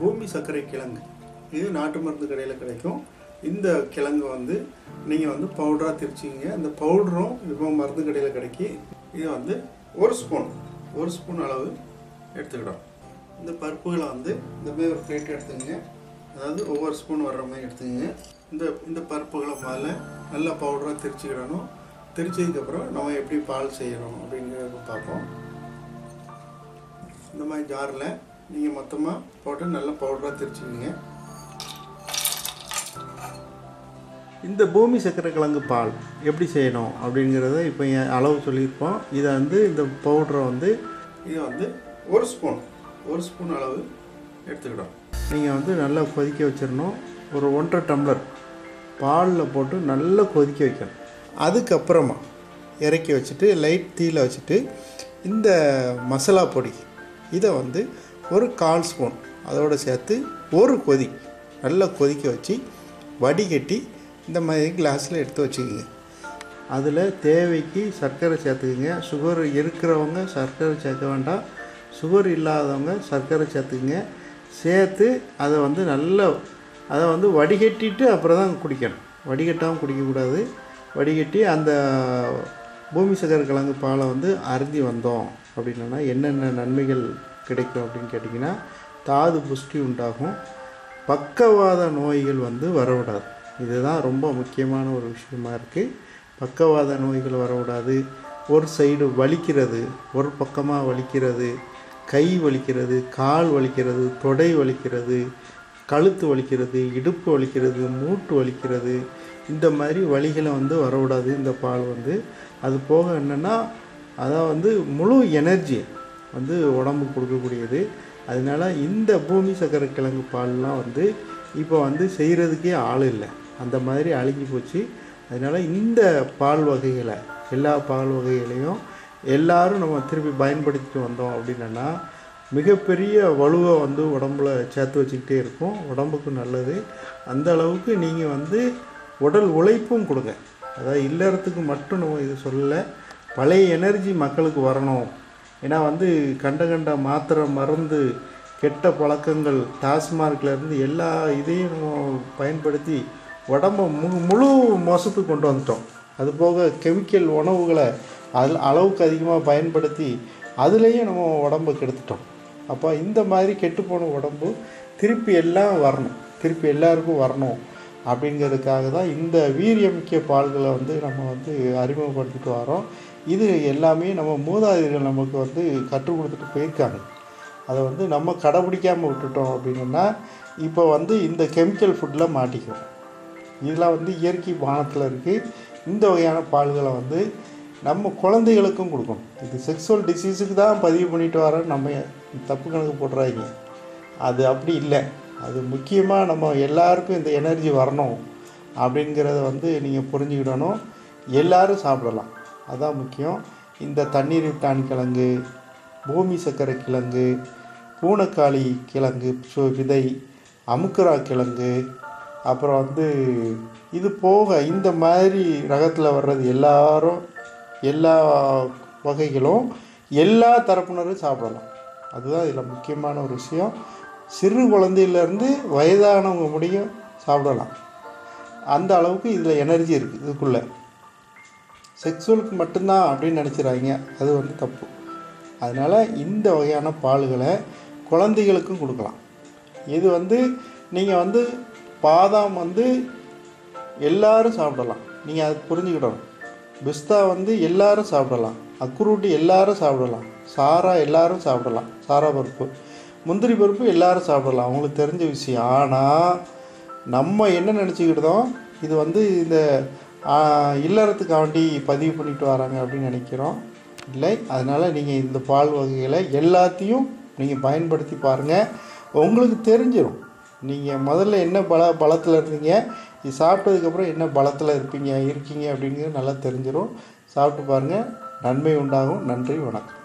பூமி சர்க்கரை கிழங்கு இது நாட்டு மருந்து கடையில் கிடைக்கும் இந்த கிழங்கு வந்து நீங்கள் வந்து பவுடராக திரிச்சிங்க இந்த பவுடரும் இப்போ மருந்து கடையில் கிடைக்கி இது வந்து ஒரு ஸ்பூன் ஒரு ஸ்பூன் அளவு எடுத்துக்கிடும் இந்த பருப்புகளை வந்து இந்த மாதிரி ஒரு பிளேட் எடுத்துக்கங்க அதாவது ஒவ்வொரு ஸ்பூன் வர்ற மாதிரி எடுத்துக்கங்க இந்த இந்த பருப்புகளை முதல்ல நல்லா பவுடராக திரிச்சுக்கிடணும் திரிச்சதுக்கப்புறம் நம்ம எப்படி பால் செய்யணும் அப்படிங்கிறத பார்ப்போம் இந்த மாதிரி ஜாரில் நீங்கள் மொத்தமாக போட்டு நல்லா பவுடராக திரிச்சுக்கோங்க இந்த பூமி சக்கரை கிழங்கு பால் எப்படி செய்யணும் அப்படிங்கிறத இப்போ என் அளவு சொல்லியிருப்போம் இதை வந்து இந்த பவுடரை வந்து இதை வந்து ஒரு ஸ்பூன் ஒரு ஸ்பூன் அளவு எடுத்துக்கிடும் நீங்கள் வந்து நல்லா கொதிக்க வச்சிடணும் ஒரு ஒன்றரை டம்ளர் பாலில் போட்டு நல்லா கொதிக்க வைக்கணும் அதுக்கப்புறமா இறக்கி வச்சுட்டு லைட் தீயில் வச்சுட்டு இந்த மசாலா பொடி இதை வந்து ஒரு கால் ஸ்பூன் அதோடு சேர்த்து ஒரு கொதி நல்லா கொதிக்க வச்சு வடிகட்டி இந்த மாதிரி கிளாஸில் எடுத்து வச்சுக்கோங்க அதில் தேவைக்கு சர்க்கரை சேர்த்துக்குங்க சுகர் இருக்கிறவங்க சர்க்கரை சேர்க்க வேண்டாம் சுகர் இல்லாதவங்க சர்க்கரை சேர்த்துக்குங்க சேர்த்து அதை வந்து நல்லா அதை வந்து வடிகட்டிட்டு அப்புறம் தான் குடிக்கணும் வடிகட்டாமல் குடிக்கக்கூடாது வடிகட்டி அந்த பூமி சக்கரை கிழங்கு பாலை வந்து அருந்தி வந்தோம் அப்படின்னா என்னென்ன நன்மைகள் கிடைக்கும் அப்படின்னு கேட்டிங்கன்னா தாது புஷ்டி உண்டாகும் பக்கவாத நோய்கள் வந்து வரவிடாது இதுதான் ரொம்ப முக்கியமான ஒரு விஷயமா இருக்குது பக்கவாத நோய்கள் வரவிடாது ஒரு சைடு வலிக்கிறது ஒரு பக்கமாக வலிக்கிறது கை வலிக்கிறது கால் வலிக்கிறது தொடை வலிக்கிறது கழுத்து வலிக்கிறது இடுப்பு வலிக்கிறது மூட்டு வலிக்கிறது இந்த மாதிரி வலிகளை வந்து வரவிடாது இந்த பால் வந்து அது போக என்னென்னா அதான் வந்து முழு எனர்ஜி வந்து உடம்புக்கு கொடுக்கக்கூடியது அதனால இந்த பூமி சக்கரை கிழங்கு பால்லாம் வந்து இப்போ வந்து செய்கிறதுக்கே ஆள் இல்லை அந்த மாதிரி அழுகி போச்சு அதனால் இந்த பால் வகைகளை எல்லா பால் வகைகளையும் எல்லாரும் நம்ம திருப்பி பயன்படுத்திட்டு வந்தோம் அப்படின்னா மிகப்பெரிய வலுவை வந்து உடம்புல சேர்த்து வச்சுக்கிட்டே இருக்கும் உடம்புக்கு நல்லது அந்த அளவுக்கு நீங்கள் வந்து உடல் உழைப்பும் கொடுங்க அதாவது இல்லறத்துக்கு மட்டும் நம்ம இது சொல்லலை பழைய எனர்ஜி மக்களுக்கு வரணும் ஏன்னா வந்து கண்ட கண்ட மாத்திரை மருந்து கெட்ட பழக்கங்கள் டாஸ்மார்க்லேருந்து எல்லா இதையும் நம்ம பயன்படுத்தி உடம்ப மு முழு மோசத்துக்கு கொண்டு வந்துட்டோம் அது போக கெமிக்கல் உணவுகளை அதில் அளவுக்கு அதிகமாக பயன்படுத்தி அதுலேயும் நம்ம உடம்பை கெடுத்துட்டோம் அப்போ இந்த மாதிரி கெட்டுப்போன உடம்பு திருப்பி எல்லாம் வரணும் திருப்பி எல்லாருக்கும் வரணும் அப்படிங்கிறதுக்காக தான் இந்த வீரியமிக்க பால்களை வந்து நம்ம வந்து அறிமுகப்படுத்திட்டு வரோம் இது எல்லாமே நம்ம மூதாதையர்கள் நமக்கு வந்து கற்றுக் கொடுத்துட்டு போயிருக்காங்க அதை வந்து நம்ம கடைபிடிக்காமல் விட்டுட்டோம் அப்படின்னா இப்போ வந்து இந்த கெமிக்கல் ஃபுட்டில் மாட்டிக்கும் இதெல்லாம் வந்து இயற்கை பானத்தில் இருக்குது இந்த வகையான பால்களை வந்து நம்ம குழந்தைகளுக்கும் கொடுக்கணும் இது செக்ஸுவல் டிசீஸுக்கு தான் பதிவு பண்ணிட்டு வர நம்ம தப்பு கணக்கு போடுறாங்க அது அப்படி இல்லை அது முக்கியமாக நம்ம எல்லாருக்கும் இந்த எனர்ஜி வரணும் அப்படிங்கிறத வந்து நீங்கள் புரிஞ்சுக்கிடணும் எல்லாரும் சாப்பிடலாம் அதான் முக்கியம் இந்த தண்ணீர் விட்டான் கிழங்கு பூமி சர்க்கரை கிழங்கு பூனைக்காளி கிழங்கு சு விதை அமுக்குரா கிழங்கு அப்புறம் வந்து இது போக இந்த மாதிரி ரகத்தில் வர்றது எல்லாரும் எல்லா வகைகளும் எல்லா தரப்பினரும் சாப்பிடலாம் அதுதான் இதில் முக்கியமான ஒரு விஷயம் சிறு குழந்தையிலேருந்து வயதானவங்க முடியும் சாப்பிடலாம் அந்த அளவுக்கு இதில் எனர்ஜி இருக்குது இதுக்குள்ளே செக்ஸுவலுக்கு மட்டும்தான் அப்படின்னு நினச்சிடாங்க அது வந்து தப்பு அதனால் இந்த வகையான பால்களை குழந்தைகளுக்கும் கொடுக்கலாம் இது வந்து நீங்கள் வந்து பாதாம் வந்து எல்லாரும் சாப்பிடலாம் நீங்கள் அது புரிஞ்சுக்கிடணும் பிஸ்தா வந்து எல்லாரும் சாப்பிடலாம் அக்குரூட்டி எல்லாரும் சாப்பிடலாம் சாரா எல்லாரும் சாப்பிடலாம் சாரா பருப்பு முந்திரி பருப்பு எல்லாரும் சாப்பிடலாம் அவங்களுக்கு தெரிஞ்ச விஷயம் ஆனால் நம்ம என்ன நினச்சிக்கிட்டோம் இது வந்து இந்த இல்லறத்துக்காண்டி பதிவு பண்ணிட்டு வராங்க அப்படின்னு நினைக்கிறோம் இல்லை அதனால் நீங்கள் இந்த பால் வகைகளை எல்லாத்தையும் நீங்கள் பயன்படுத்தி பாருங்கள் உங்களுக்கு தெரிஞ்சிடும் நீங்கள் முதல்ல என்ன பல பலத்தில் இருந்தீங்க இது சாப்பிட்டதுக்கப்புறம் என்ன பலத்தில் இருப்பீங்க இருக்கீங்க அப்படிங்கிறது நல்லா தெரிஞ்சிடும் சாப்பிட்டு பாருங்கள் நன்மை உண்டாகும் நன்றி வணக்கம்